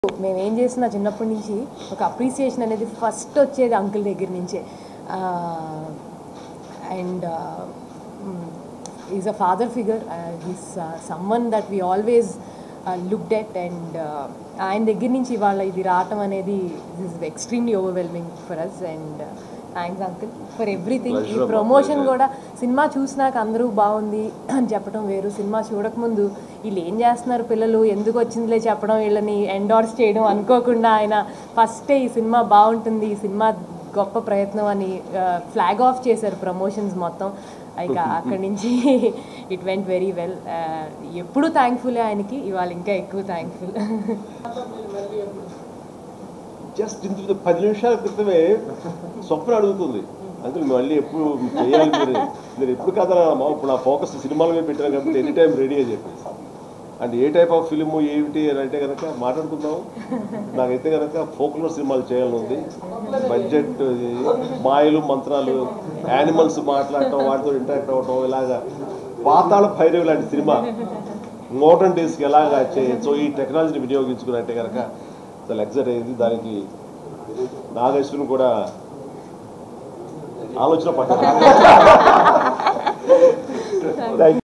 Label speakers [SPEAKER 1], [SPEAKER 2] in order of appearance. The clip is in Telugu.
[SPEAKER 1] మేము ఏం చేసినా చిన్నప్పటి నుంచి ఒక అప్రిసియేషన్ అనేది ఫస్ట్ వచ్చేది అంకుల్ దగ్గర నుంచే and is a father figure he's someone that we always looked at and ఆయన దగ్గర నుంచి ఇవాళ ఇది రావటం అనేది is extremely overwhelming for us and thanks uncle for everything ఈ ప్రమోషన్ కూడా సినిమా చూసినాక అందరూ బాగుంది అని చెప్పడం వేరు సినిమా చూడకముందు వీళ్ళు ఏం చేస్తున్నారు పిల్లలు ఎందుకు వచ్చిందిలే చెప్పడం వీళ్ళని ఎండార్స్ చేయడం అనుకోకుండా ఆయన ఫస్టే ఈ సినిమా బాగుంటుంది ఈ సినిమా గొప్ప ప్రయత్నం అని ఫ్లాగ్ ఆఫ్ చేశారు ప్రమోషన్స్ మొత్తం ఇక అక్కడి నుంచి ఇట్ వెంట్ వెరీ వెల్ ఎప్పుడు థ్యాంక్ఫుల్ ఆయనకి ఇవాళ ఇంకా ఎక్కువ థ్యాంక్ఫుల్
[SPEAKER 2] జస్ట్ ఇంత పది నిమిషాల క్రితమే స్వప్న అడుగుతుంది అంకుల్ మళ్ళీ ఎప్పుడు చేయాలి మీరు మీరు ఎప్పుడు కదలమ్మా ఇప్పుడు నా ఫోకస్ సినిమాల మీద పెట్టాను కాబట్టి ఎనీ టైం రెడీ అని చెప్పేసి అంటే ఏ టైప్ ఆఫ్ ఫిలిం ఏమిటి అని అంటే కనుక మాట్లాడుకుందాం నాకైతే కనుక ఫోక్లోర్ సినిమాలు చేయాలని ఉంది బడ్జెట్ మాయలు మంత్రాలు యానిమల్స్ మాట్లాడటం వాటితో ఇంటరాక్ట్ అవ్వటం ఇలాగా పాతాళ భైరవి లాంటి సినిమా మోడర్న్ డేస్కి ఎలాగా చేయొచ్చో ఈ టెక్నాలజీని వినియోగించుకున్నట్టే కనుక చాలా ఎగ్జైట్ అయింది దానికి నాగేశ్వరుని కూడా ఆలోచన పట్టాలి